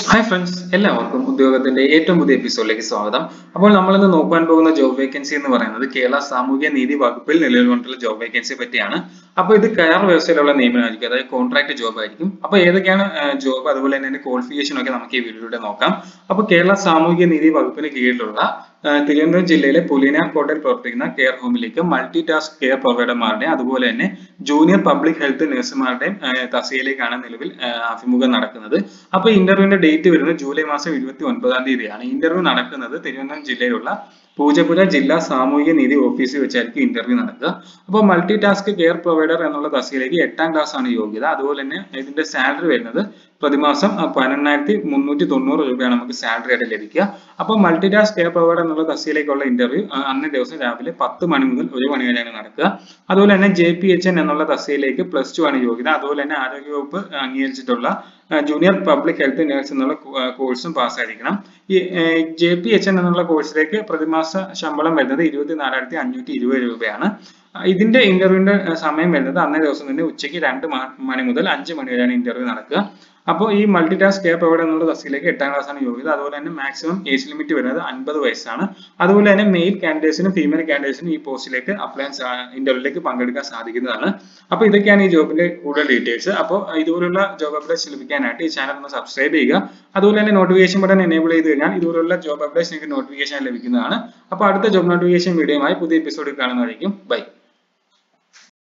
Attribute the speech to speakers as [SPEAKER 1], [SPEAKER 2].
[SPEAKER 1] hi friends എല്ലാവർക്കും ഉദ്യോഗത്തിന്റെ ഏറ്റവും പുതിയ എപ്പിസോഡിലേക്ക് സ്വാഗതം അപ്പോൾ നമ്മൾ ഇന്ന് നോക്കാൻ പോകുന്ന ജോബ് വേക്കൻസി എന്ന് പറയുന്നത് കേരള സാമൂഹ്യ നീതി വകുപ്പിൽ നിലവിൽ വന്നിട്ടുള്ള ജോബ് വേക്കൻസി പറ്റിയാണ് അപ്പോൾ ഇത് കരാർ വ്യവസ്ഥയിലുള്ള നിയമനമായിരിക്കും അതായത് കോൺട്രാക്ട് ജോബ് ആയിരിക്കും അപ്പോൾ ഏതൊക്കെയാണ് ജോബ് അതുപോലെ തന്നെ അതിന്റെ ക്വാളിഫിക്കേഷൻ ഒക്കെ നമുക്ക് ഈ വീഡിയോയിലൂടെ നോക്കാം അപ്പോൾ കേരള സാമൂഹ്യ നീതി വകുപ്പിന് കീഴിലുള്ള ആ, തിരുവനന്തപുരം ജില്ലയിലെ പുലിനാർ കോട്ടയിൽ പ്രവർത്തിക്കുന്ന കെയർ ഹോമിലേക്ക് മൾട്ടി ടാസ്ക് കെയർ പ്രൊവൈഡർമാരുടെയും അതുപോലെ തന്നെ ജൂനിയർ പബ്ലിക് ഹെൽത്ത് നഴ്സുമാരുടെയും തസ്തികയിലേക്കാണ് നിലവിൽ ആ, അഭിമുഖം നടക്കുന്നത് അപ്പൊ ഇന്റർവ്യൂവിന്റെ ഡേറ്റ് വരുന്നത് ജൂലൈ മാസം ഇരുപത്തി ഒൻപതാം തീയതിയാണ് ഇന്റർവ്യൂ നടക്കുന്നത് തിരുവനന്തപുരം ജില്ലയിലുള്ള പൂജപ്പുര ജില്ലാ സാമൂഹിക നീതി ഓഫീസിൽ വെച്ചായിരിക്കും ഇന്റർവ്യൂ നടക്കുക അപ്പോൾ മൾട്ടി ടാസ്ക് കെയർ പ്രൊവൈഡർ എന്നുള്ള തസ്തികയിലേക്ക് എട്ടാം ക്ലാസ് ആണ് യോഗ്യത അതുപോലെ തന്നെ ഇതിന്റെ സാലറി വരുന്നത് പ്രതിമാസം ആ, പതിനെണ്ണായിരത്തി മുന്നൂറ്റി തൊണ്ണൂറ് രൂപയാണ് നമുക്ക് സാലറി ആയിട്ട് ലഭിക്കുക അപ്പോൾ മൾട്ടി ടാസ്ക് കെയർ പ്രൊവൈഡർ എന്നുള്ള തസ്തികയിലേക്കുള്ള ഇന്റർവ്യൂ അന്നേ ദിവസം രാവിലെ പത്ത് മണി മുതൽ ഒരു മണി വരെയാണ് നടക്കുക അതുപോലെ തന്നെ ജെ പി എച്ച് എൻ എന്നുള്ള തസ്തികയിലേക്ക് പ്ലസ് ടു ആണ് യോഗ്യത അതുപോലെ തന്നെ ആരോഗ്യവകുപ്പ് അംഗീകരിച്ചിട്ടുള്ള ജൂനിയർ പബ്ലിക് ഹെൽത്ത് നഴ്സ് എന്നുള്ള കോഴ്സും പാസ്സായിരിക്കണം ഈ ജെ പി എച്ച് എൻ എന്നുള്ള കോഴ്സിലേക്ക് പ്രതിമാസ ശമ്പളം വരുന്നത് ഇരുപത്തിനാലായിരത്തി അഞ്ഞൂറ്റി ഇരുപത് രൂപയാണ് ആ, ഇതിന്റെ ഇന്റർവ്യൂവിന്റെ സമയം വരുന്നത് അന്നേ ദിവസം തന്നെ ഉച്ചയ്ക്ക് രണ്ട് മ- മണി മുതൽ അഞ്ച് മണി വരെയാണ് ഇന്റർവ്യൂ നടക്കുക അപ്പോൾ ഈ മൾട്ടി ടാസ്ക് കെയർ പ്രൊവൈഡർ എന്നുള്ള തസ്തിയിലേക്ക് എട്ടാം ക്ലാസ് ആണ് യോഗ്യത അതുപോലെ തന്നെ മാക്സിമം ഏജ് ലിമിറ്റ് വരുന്നത് അൻപത് വയസ്സാണ് അതുപോലെ തന്നെ മെയിൽ കാൻഡിഡേറ്റ്സിനും ഫീമെയിൽ കാൻഡിഡേറ്റ്സിനും ഈ പോസ്റ്റിലേക്ക് അപ്ലൈ ഇന്റർവ്യൂലേക്ക് പങ്കെടുക്കാൻ സാധിക്കുന്നതാണ് അപ്പോൾ ഇതൊക്കെയാണ് ഈ ജോബിന്റെ കൂടുതൽ ഡീറ്റെയിൽസ് അപ്പോൾ ഇതുപോലുള്ള ജോബ് അപ്ഡേറ്റ്സ് ലഭിക്കാനായിട്ട് ഈ ചാനൽ ഒന്ന് സബ്സ്ക്രൈബ് ചെയ്യുക അതുപോലെ തന്നെ നോട്ടിഫിക്കേഷൻ ബട്ടൺ എനേബിൾ ചെയ്ത് കഴിഞ്ഞാൽ ഇതുപോലുള്ള ജോബ് അപ്ഡേറ്റ്സ് നിങ്ങൾക്ക് നോട്ടിഫിക്കേഷൻ ലഭിക്കുന്നതാണ് അപ്പോൾ അടുത്ത ജോബ് നോട്ടിഫിക്കേഷൻ വീഡിയോയുമായി പുതിയ എപ്പിസോഡിൽ കാണുന്നതായിരിക്കും ബൈ